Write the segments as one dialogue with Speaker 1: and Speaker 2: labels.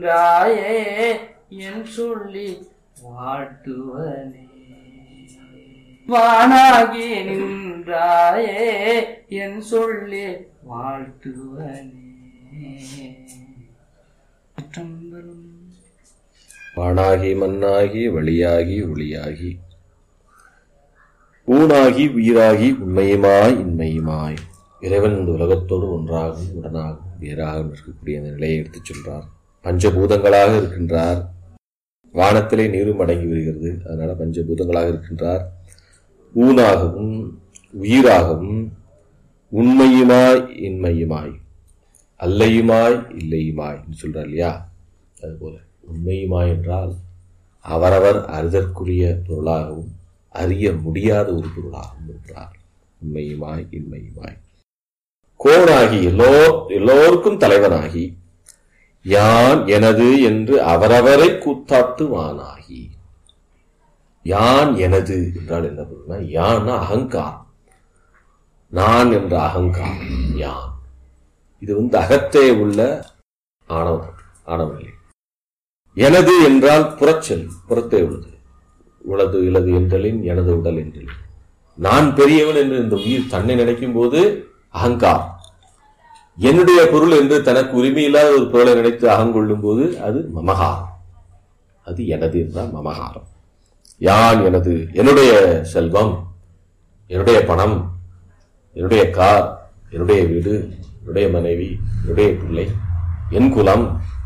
Speaker 1: நின்றாயே என் சொல்லி வாழ்த்துவனே வானாகி நின்றாயே என் சொல்லி வாழ்த்துவனே சிற்றம்பலம்.
Speaker 2: வானாகி மண்ணாகி வழியாகி ஒளியாகி ஊனாகி உயிராகி உண்மையுமாய் இன்மையுமாய் இறைவன் இந்த உலகத்தோடு ஒன்றாகவும் உடனாகவும் வேறாகவும் இருக்கக்கூடிய அந்த நிலையை எடுத்துச் சொல்றார் பஞ்சபூதங்களாக இருக்கின்றார் வானத்திலே நீரும் அடங்கி வருகிறது அதனால பஞ்சபூதங்களாக இருக்கின்றார் ஊனாகவும் உயிராகவும் உண்மையுமாய் இன்மையுமாய் அல்லையுமாய் இல்லையுமாய் என்று சொல்றார் இல்லையா அதுபோல உண்மையுமாய் என்றால் அவரவர் அறிதற்குரிய பொருளாகவும் அறிய முடியாத ஒரு பொருளாகவும் இருக்கிறார் உண்மையுமாய் இன்மையுமாய் கோனாகி எல்லோ எல்லோருக்கும் தலைவனாகி யான் எனது என்று அவரவரை கூத்தாட்டுவானாகி யான் எனது என்றால் என்ன பொருள்னா யான்னா அகங்காரம் நான் என்ற அகங்காரம் யான் இது வந்து அகத்தே உள்ள ஆணவம் ஆணவநிலை எனது என்றால் புறச்சொல் புறத்தே உள்ளது உளது இலது என்றலின் எனது உடல் என்றலின் நான் பெரியவன் என்று இந்த உயிர் தன்னை நினைக்கும் போது அகங்காரம் என்னுடைய பொருள் என்று தனக்கு உரிமை இல்லாத ஒரு பொருளை நினைத்து அகங்கொள்ளும் போது அது மமகாரம் அது எனது என்றால் மமகாரம் யான் எனது என்னுடைய செல்வம் என்னுடைய பணம் என்னுடைய கார் என்னுடைய வீடு என்னுடைய மனைவி என்னுடைய பிள்ளை என் குலம்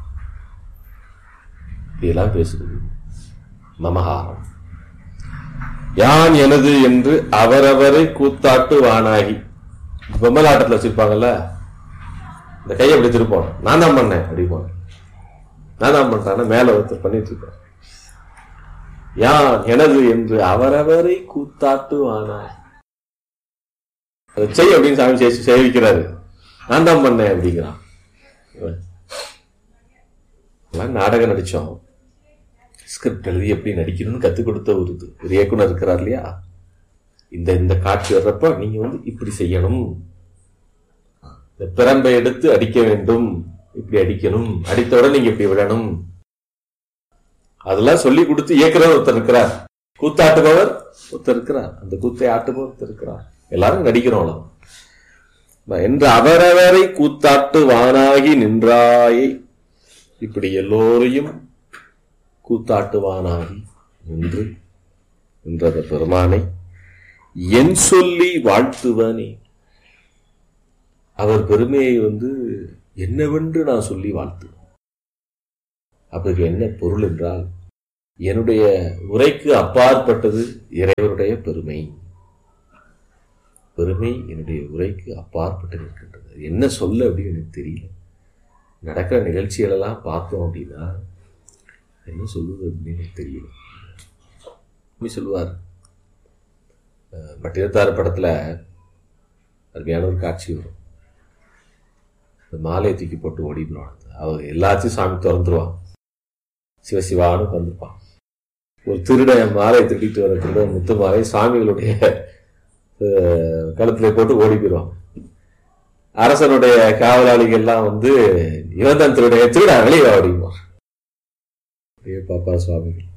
Speaker 2: இதெல்லாம் பேசுகிறது மமகாரம் யான் எனது என்று அவரவரை கூத்தாட்டு வானாகி பொம்மலாட்டத்தில் வச்சிருப்பாங்கல்ல இந்த கையை அப்படி திருப்போம் நான் தான் பண்ணேன் அப்படிப்பாங்க நான் தான் பண்றேன் மேல ஒருத்தர் பண்ணிட்டு இருப்பார் யான் எனது என்று அவரவரை கூத்தாட்டு வானாகி அதை செய் அப்படின்னு சாமி சேசி சேவிக்கிறாரு நான் தான் பண்ணேன் அப்படிங்கிறான் இவன். எல்லாம் நாடகம் நடிச்சோம் ஸ்கிரிப்ட் எழுதி எப்படி நடிக்கணும்னு கத்துக் கொடுத்த ஒரு இது ஒரு இயக்குனர் இருக்கிறார் இல்லையா இந்த இந்த காட்சி வர்றப்ப நீங்க வந்து இப்படி செய்யணும் இந்த பிரம்பை எடுத்து அடிக்க வேண்டும் இப்படி அடிக்கணும் அடித்தவுடன் நீங்க இப்படி விடணும் அதெல்லாம் சொல்லி கொடுத்து இயக்குனர் ஒருத்தர் இருக்கிறார் கூத்தாட்டுபவர் ஒருத்தர் இருக்கிறார் அந்த கூத்தை ஆட்டுபவர் ஒருத்தர் இருக்கிறார் எல்லாரும் நடிக்கிறோம் அவ்வளவு. என்று அவரவரை கூத்தாட்டு வானாகி நின்றாயே இப்படி எல்லோரையும் கூத்தாட்டுவானாகி நின்று நின்றத பெருமானை என் சொல்லி வாழ்த்துவனே அவர் பெருமையை வந்து என்னவென்று நான் சொல்லி வாழ்த்துவேன் அப்படி என்ன பொருள் என்றால் என்னுடைய உரைக்கு அப்பாற்பட்டது இறைவனுடைய பெருமை பெருமை என்னுடைய உரைக்கு அப்பாற்பட்டு நிற்கின்றது அது என்ன சொல்ல அப்படின்னு எனக்கு தெரியல நடக்கிற நிகழ்ச்சிகளெல்லாம் பார்த்தோம் அப்படின்னா என்ன சொல்லுவது அப்படின்னு எனக்கு தெரியல உண்மை சொல்லுவார் அஹ் பட்டினத்தார் படத்துல அருமையான ஒரு காட்சி வரும் இந்த மாலையை தூக்கி போட்டு ஓடிடுவான் அவ எல்லாத்தையும் சாமி திறந்துருவான் சிவசிவான்னு வந்திருப்பான் ஒரு திருடன் மாலையை திருடிட்டு வர திருடன் முத்து மாலை சாமிகளுடைய அஹ், கழுத்துல போட்டு ஓடி போயிடுவான் அரசனுடைய காவலாளிகள் எல்லாம் வந்து இவன் தான் திருடைய திருடா வெளியே அப்படிங்குவான் அப்படியே பாப்பா சுவாமிகள்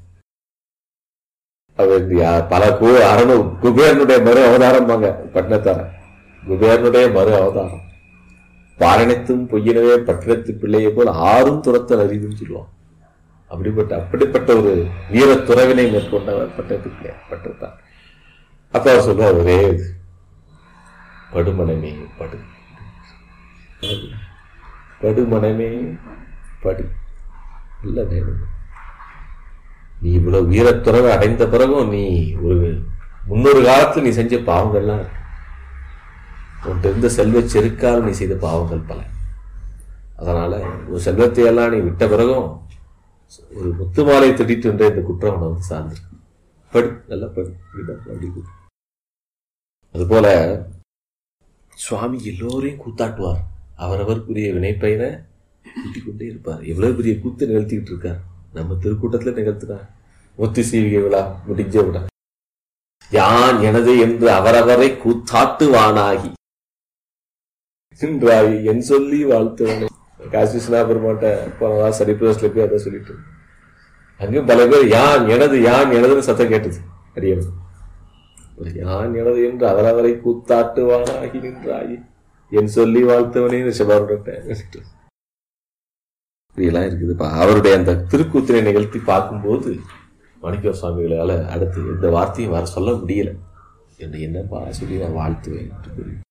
Speaker 2: அவர் யா- பல கு அறநூறு குபேரனுடைய மறு அவதாரம் வாங்க பட்டினத்தார குபேரனுடைய மறு அவதாரம் பாரணித்தும் பொய்யினவே பட்டினத்து பிள்ளையை போல் ஆறும் துரத்தல் அறிதுன்னு சொல்லுவான் அப்படிப்பட்ட அப்படிப்பட்ட ஒரு வீர துறவினை மேற்கொண்டவர் பட்டத்து பிள்ளை பட்டத்தார் அப்ப அவர் சொல்லுவார் ஒரே இது படுமனமே படு படுமனமே படு இல்ல வேணும் நீ இவ்வளவு வீரத்துறவை அடைந்த பிறகும் நீ ஒரு முன்னொரு காலத்துல நீ செஞ்ச பாவங்கள்லாம் இருக்கு உன்கிட்ட இருந்த செல்வ செருக்கால் நீ செய்த பாவங்கள் பல அதனால ஒரு செல்வத்தை எல்லாம் நீ விட்ட பிறகும் ஒரு முத்து மாலை திட்டிட்டு இருந்த இந்த குற்றம் உன்னை வந்து சார்ந்திருக்கு படு நல்லா படு இப்படிதான் அப்படி கூடு. அதுபோல சுவாமி எல்லோரையும் கூத்தாட்டுவார் அவரவருக்குரிய வினைப்பயனை கூட்டிக் கொண்டே இருப்பார் எவ்வளவு பெரிய கூத்து நிகழ்த்திக்கிட்டு இருக்கார் நம்ம திருக்கூட்டத்துல நிகழ்த்தினார் முத்து சீவிகை விழா முடிஞ்ச விழா யான் எனது என்று அவரவரை கூத்தாட்டுவானாகி என்றாய் என் சொல்லி வாழ்த்துவனே காசி விஸ்வநாத பெருமாட்ட போனதா சரிப்பிரஸ்ல போய் அதை சொல்லிட்டு அங்கேயும் பல பேர் யான் எனது யான் எனதுன்னு சத்தம் கேட்டது அடியனும் ஒரு யான் எனது என்று அவரவரை கூத்தாட்டுவானாகி நின்றாயி என் சொல்லி வாழ்த்தவனே ரிஷபாருடன் இப்படியெல்லாம் இருக்குதுப்பா அவருடைய அந்த திருக்கூத்திரை நிகழ்த்தி பார்க்கும்போது மாணிக்க சுவாமிகளால அடுத்து எந்த வார்த்தையும் வர சொல்ல முடியல என்று என்னப்பா சொல்லி நான் வாழ்த்துவேன் என்று கூறி